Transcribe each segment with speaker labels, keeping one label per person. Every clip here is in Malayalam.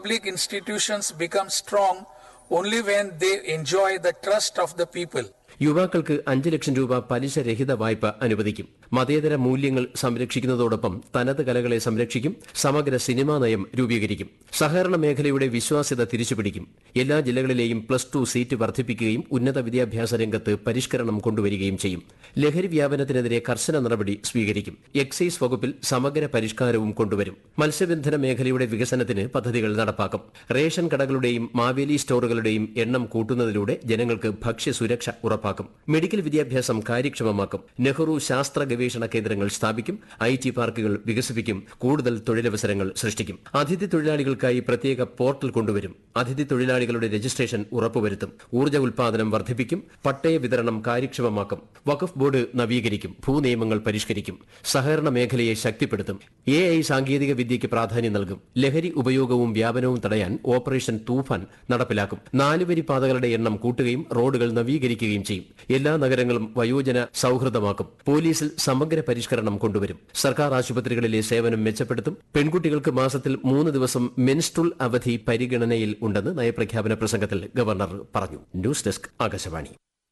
Speaker 1: public institutions become strong only when they enjoy the trust of the people.
Speaker 2: യുവാക്കൾക്ക് അഞ്ച് ലക്ഷം രൂപ പലിശരഹിത വായ്പ അനുവദിക്കും മതേതര മൂല്യങ്ങൾ സംരക്ഷിക്കുന്നതോടൊപ്പം തനത് കലകളെ സംരക്ഷിക്കും സമഗ്ര സിനിമാ നയം രൂപീകരിക്കും സഹകരണ മേഖലയുടെ വിശ്വാസ്യത തിരിച്ചുപിടിക്കും എല്ലാ ജില്ലകളിലെയും പ്ലസ് ടു സീറ്റ് വർദ്ധിപ്പിക്കുകയും ഉന്നത വിദ്യാഭ്യാസ രംഗത്ത് പരിഷ്കരണം കൊണ്ടുവരികയും ചെയ്യും ലഹരി വ്യാപനത്തിനെതിരെ കർശന നടപടി സ്വീകരിക്കും എക്സൈസ് വകുപ്പിൽ സമഗ്ര പരിഷ്കാരവും കൊണ്ടുവരും മത്സ്യബന്ധന മേഖലയുടെ വികസനത്തിന് പദ്ധതികൾ നടപ്പാക്കും റേഷൻ കടകളുടെയും മാവേലി സ്റ്റോറുകളുടെയും എണ്ണം കൂട്ടുന്നതിലൂടെ ജനങ്ങൾക്ക് ഭക്ഷ്യസുരക്ഷ ഉറപ്പാക്കും മെഡിക്കൽ വിദ്യാഭ്യാസം കാര്യക്ഷമമാക്കും നെഹ്റു ശാസ്ത്ര ഗവേഷണ കേന്ദ്രങ്ങൾ സ്ഥാപിക്കും ഐ ടി പാർക്കുകൾ വികസിപ്പിക്കും കൂടുതൽ തൊഴിലവസരങ്ങൾ സൃഷ്ടിക്കും അതിഥി തൊഴിലാളികൾക്കായി പ്രത്യേക പോർട്ടൽ കൊണ്ടുവരും അതിഥി തൊഴിലാളികളുടെ രജിസ്ട്രേഷൻ ഉറപ്പുവരുത്തും ഊർജ്ജ ഉൽപാദനം വർദ്ധിപ്പിക്കും പട്ടയ വിതരണം കാര്യക്ഷമമാക്കും വഖഫ് ബോർഡ് നവീകരിക്കും ഭൂനിയമങ്ങൾ പരിഷ്കരിക്കും സഹകരണ മേഖലയെ ശക്തിപ്പെടുത്തും എ ഐ സാങ്കേതിക വിദ്യയ്ക്ക് പ്രാധാന്യം നൽകും ലഹരി ഉപയോഗവും വ്യാപനവും തടയാൻ ഓപ്പറേഷൻ തൂഫാൻ നടപ്പിലാക്കും നാലുവരി പാതകളുടെ എണ്ണം കൂട്ടുകയും റോഡുകൾ നവീകരിക്കുകയും ചെയ്യും എല്ലാ നഗരങ്ങളും വയോജന സൌഹൃദമാക്കും പോലീസിൽ സമഗ്ര പരിഷ്കരണം കൊണ്ടുവരും സർക്കാർ ആശുപത്രികളിലെ സേവനം മെച്ചപ്പെടുത്തും പെൺകുട്ടികൾക്ക് മാസത്തിൽ മൂന്ന് ദിവസം മെൻസ്ട്രുൽ അവധി പരിഗണനയിൽ ഉണ്ടെന്ന് നയപ്രഖ്യാപന പ്രസംഗത്തിൽ ഗവർണർ പറഞ്ഞു ന്യൂസ് ഡെസ്ക് ആകാശവാണി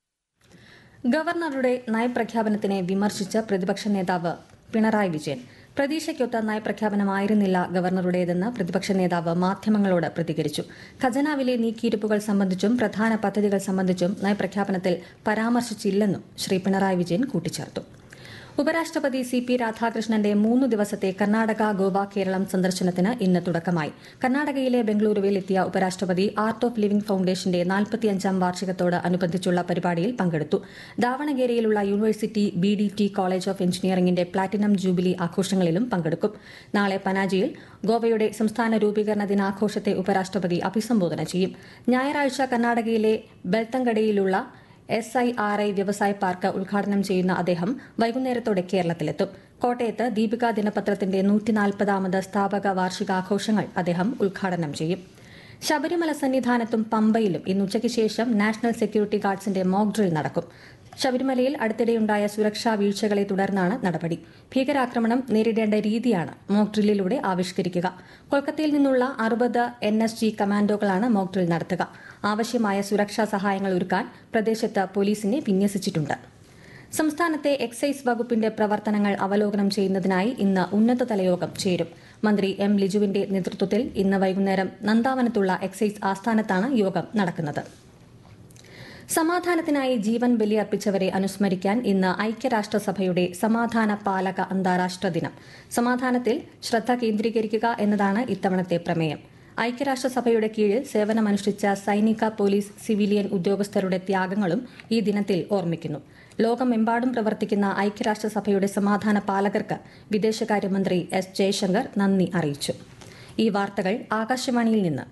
Speaker 3: ഗവർണറുടെ നയപ്രഖ്യാപനത്തിനെ വിമർശിച്ച പ്രതിപക്ഷ നേതാവ് പിണറായി വിജയൻ പ്രതീക്ഷയ്ക്കൊത്ത നയപ്രഖ്യാപനമായിരുന്നില്ല ഗവർണറുടേതെന്ന് പ്രതിപക്ഷ നേതാവ് മാധ്യമങ്ങളോട് പ്രതികരിച്ചു ഖജനാവിലെ നീക്കിയിരുപ്പുകൾ സംബന്ധിച്ചും പ്രധാന പദ്ധതികൾ സംബന്ധിച്ചും നയപ്രഖ്യാപനത്തിൽ പരാമർശിച്ചില്ലെന്നും ശ്രീ പിണറായി വിജയൻ കൂട്ടിച്ചേർത്തു ഉപരാഷ്ട്രപതി സി പി രാധാകൃഷ്ണന്റെ മൂന്ന് ദിവസത്തെ കർണാടക ഗോവ കേരളം സന്ദർശനത്തിന് ഇന്ന് തുടക്കമായി കർണാടകയിലെ ബംഗളൂരുവിൽ എത്തിയ ഉപരാഷ്ട്രപതി ആർട്ട് ഓഫ് ലിവിംഗ് ഫൌണ്ടേഷന്റെ നാൽപ്പത്തിയഞ്ചാം വാർഷികത്തോട് അനുബന്ധിച്ചുള്ള പരിപാടിയിൽ പങ്കെടുത്തു ദാവണഗേരയിലുള്ള university B D T college of എഞ്ചിനീയറിംഗിന്റെ പ്ലാറ്റിനം ജൂബിലി ആഘോഷങ്ങളിലും പങ്കെടുക്കും നാളെ പനാജിയിൽ ഗോവയുടെ സംസ്ഥാന രൂപീകരണ ദിനാഘോഷത്തെ ഉപരാഷ്ട്രപതി അഭിസംബോധന ചെയ്യും ഞായറാഴ്ച കർണാടകയിലെ ബെൽത്തങ്കടയിലുള്ള എസ് ഐ ആർ ഐ വ്യവസായ പാർക്ക് ഉദ്ഘാടനം ചെയ്യുന്ന അദ്ദേഹം വൈകുന്നേരത്തോടെ കേരളത്തിലെത്തും കോട്ടയത്ത് ദീപിക ദിനപത്രത്തിന്റെ നൂറ്റിനാൽപ്പതാമത് സ്ഥാപക വാർഷികാഘോഷങ്ങൾ അദ്ദേഹം ഉദ്ഘാടനം ചെയ്യും ശബരിമല സന്നിധാനത്തും പമ്പയിലും ഇന്ന് ഉച്ചയ്ക്ക് ശേഷം നാഷണൽ സെക്യൂരിറ്റി ഗാർഡ്സിന്റെ മോക്ക് ഡ്രിൽ നടക്കും ശബരിമലയിൽ അടുത്തിടെയുണ്ടായ സുരക്ഷാ വീഴ്ചകളെ തുടർന്നാണ് നടപടി ഭീകരാക്രമണം നേരിടേണ്ട രീതിയാണ് മോക്ക് ഡ്രില്ലിലൂടെ ആവിഷ്കരിക്കുക കൊൽക്കത്തയിൽ നിന്നുള്ള അറുപത് എൻ എസ് ജി കമാൻഡോകളാണ് മോക്ക് ഡ്രിൽ നടത്തുക ആവശ്യമായ സുരക്ഷാ സഹായങ്ങൾ ഒരുക്കാൻ പ്രദേശത്ത് പോലീസിനെ വിന്യസിച്ചിട്ടുണ്ട് സംസ്ഥാനത്തെ എക്സൈസ് വകുപ്പിന്റെ പ്രവർത്തനങ്ങൾ അവലോകനം ചെയ്യുന്നതിനായി ഇന്ന് ഉന്നതതല യോഗം ചേരും മന്ത്രി എം ലിജുവിന്റെ നേതൃത്വത്തിൽ ഇന്ന് വൈകുന്നേരം നന്ദാവനത്തുള്ള എക്സൈസ് ആസ്ഥാനത്താണ് യോഗം നടക്കുന്നത് സമാധാനത്തിനായി ജീവൻ ബലിയർപ്പിച്ചവരെ അനുസ്മരിക്കാൻ ഇന്ന് ഐക്യരാഷ്ട്രസഭയുടെ സമാധാന പാലക അന്താരാഷ്ട്ര ദിനം സമാധാനത്തിൽ ശ്രദ്ധ കേന്ദ്രീകരിക്കുക എന്നതാണ് ഇത്തവണത്തെ പ്രമേയം ഐക്യരാഷ്ട്രസഭയുടെ കീഴിൽ സേവനമനുഷ്ഠിച്ച സൈനിക പോലീസ് സിവിലിയൻ ഉദ്യോഗസ്ഥരുടെ ത്യാഗങ്ങളും ഈ ദിനത്തിൽ ഓർമ്മിക്കുന്നു ലോകമെമ്പാടും പ്രവർത്തിക്കുന്ന ഐക്യരാഷ്ട്രസഭയുടെ സമാധാന പാലകർക്ക് വിദേശകാര്യമന്ത്രി എസ് ജയശങ്കർ നന്ദി അറിയിച്ചു ഈ വാർത്തകൾ ആകാശവാണിയിൽ നിന്ന്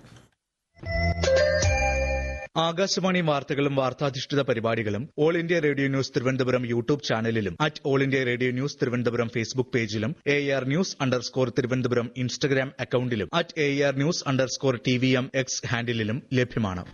Speaker 4: ആകാശവാണി വാർത്തകളും വാർത്താധിഷ്ഠിത പരിപാടികളും All India Radio News Thiruvananthapuram YouTube ചാനലിലും at All India Radio News Thiruvananthapuram Facebook പേജിലും A R news underscore Thiruvananthapuram Instagram അക്കൌണ്ടിലും at A R news underscore T V M X ഹാൻഡിലും ലഭ്യമാണ്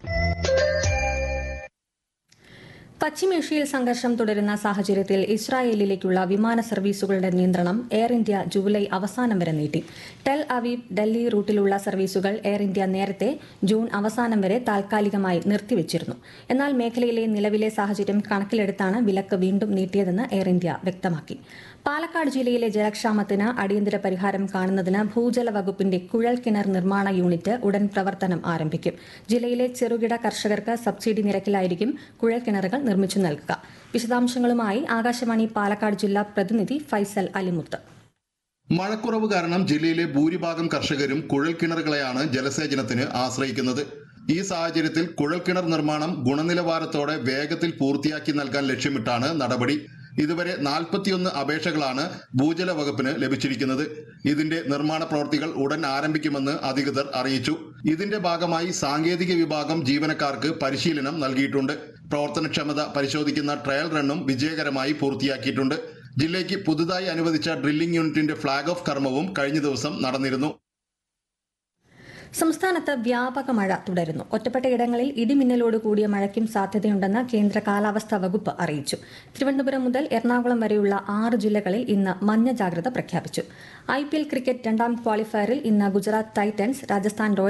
Speaker 3: പശ്ചിമേഷ്യയിൽ സംഘർഷം തുടരുന്ന സാഹചര്യത്തിൽ ഇസ്രായേലിലേക്കുള്ള വിമാന സർവീസുകളുടെ നിയന്ത്രണം എയർ ഇന്ത്യ ജൂലൈ അവസാനം വരെ നീട്ടി ടെൽ അവീവ് ഡൽഹി റൂട്ടിലുള്ള സർവീസുകൾ എയർ ഇന്ത്യ നേരത്തെ ജൂൺ അവസാനം വരെ താൽക്കാലികമായി നിർത്തിവച്ചിരുന്നു എന്നാൽ മേഖലയിലെ നിലവിലെ സാഹചര്യം കണക്കിലെടുത്താണ് വിലക്ക് വീണ്ടും നീട്ടിയതെന്ന് എയർ ഇന്ത്യ വ്യക്തമാക്കി പാലക്കാട് ജില്ലയിലെ ജലക്ഷാമത്തിന് അടിയന്തര പരിഹാരം കാണുന്നതിന് ഭൂജല വകുപ്പിന്റെ കുഴൽ കിണർ നിർമ്മാണ യൂണിറ്റ് ഉടൻ പ്രവർത്തനം ആരംഭിക്കും ജില്ലയിലെ ചെറുകിട കർഷകർക്ക് സബ്സിഡി നിരക്കിലായിരിക്കും കുഴൽ കിണറുകൾ നിർമ്മിച്ചു നൽകുക വിശദാംശങ്ങളുമായി ആകാശവാണി പാലക്കാട് ജില്ലാ പ്രതിനിധി ഫൈസൽ അലിമുത്ത്
Speaker 5: മഴക്കുറവ് കാരണം ജില്ലയിലെ ഭൂരിഭാഗം കർഷകരും കുഴൽക്കിണറുകളെയാണ് ജലസേചനത്തിന് ആശ്രയിക്കുന്നത് ഈ സാഹചര്യത്തിൽ കുഴൽക്കിണർ നിർമ്മാണം ഗുണനിലവാരത്തോടെ വേഗത്തിൽ പൂർത്തിയാക്കി നൽകാൻ ലക്ഷ്യമിട്ടാണ് നടപടി ഇതുവരെ നാൽപ്പത്തിയൊന്ന് അപേക്ഷകളാണ് ഭൂജല വകുപ്പിന് ലഭിച്ചിരിക്കുന്നത് ഇതിന്റെ നിർമ്മാണ പ്രവൃത്തികൾ ഉടൻ ആരംഭിക്കുമെന്ന് അധികൃതർ അറിയിച്ചു ഇതിന്റെ ഭാഗമായി സാങ്കേതിക വിഭാഗം ജീവനക്കാർക്ക് പരിശീലനം നൽകിയിട്ടുണ്ട് പ്രവർത്തനക്ഷമത പരിശോധിക്കുന്ന ട്രയൽ റണ്ണും വിജയകരമായി പൂർത്തിയാക്കിയിട്ടുണ്ട് ജില്ലയ്ക്ക് പുതുതായി അനുവദിച്ച ഡ്രില്ലിംഗ് യൂണിറ്റിന്റെ ഫ്ളാഗ് ഓഫ് കർമ്മവും കഴിഞ്ഞ ദിവസം നടന്നിരുന്നു
Speaker 3: സംസ്ഥാനത്ത് വ്യാപക മഴ തുടരുന്നു ഒറ്റപ്പെട്ട ഇടങ്ങളിൽ ഇടിമിന്നലോട് കൂടിയ മഴയ്ക്കും സാധ്യതയുണ്ടെന്ന് കേന്ദ്ര കാലാവസ്ഥാ വകുപ്പ് അറിയിച്ചു തിരുവനന്തപുരം മുതൽ എറണാകുളം വരെയുള്ള ആറ് ജില്ലകളിൽ ഇന്ന് മഞ്ഞ ജാഗ്രത പ്രഖ്യാപിച്ചു ഐ പി എൽ ക്രിക്കറ്റ് രണ്ടാം ക്വാളിഫയറിൽ ഇന്ന് ഗുജറാത്ത് ടൈറ്റൻസ് രാജസ്ഥാൻ റോയൽസ്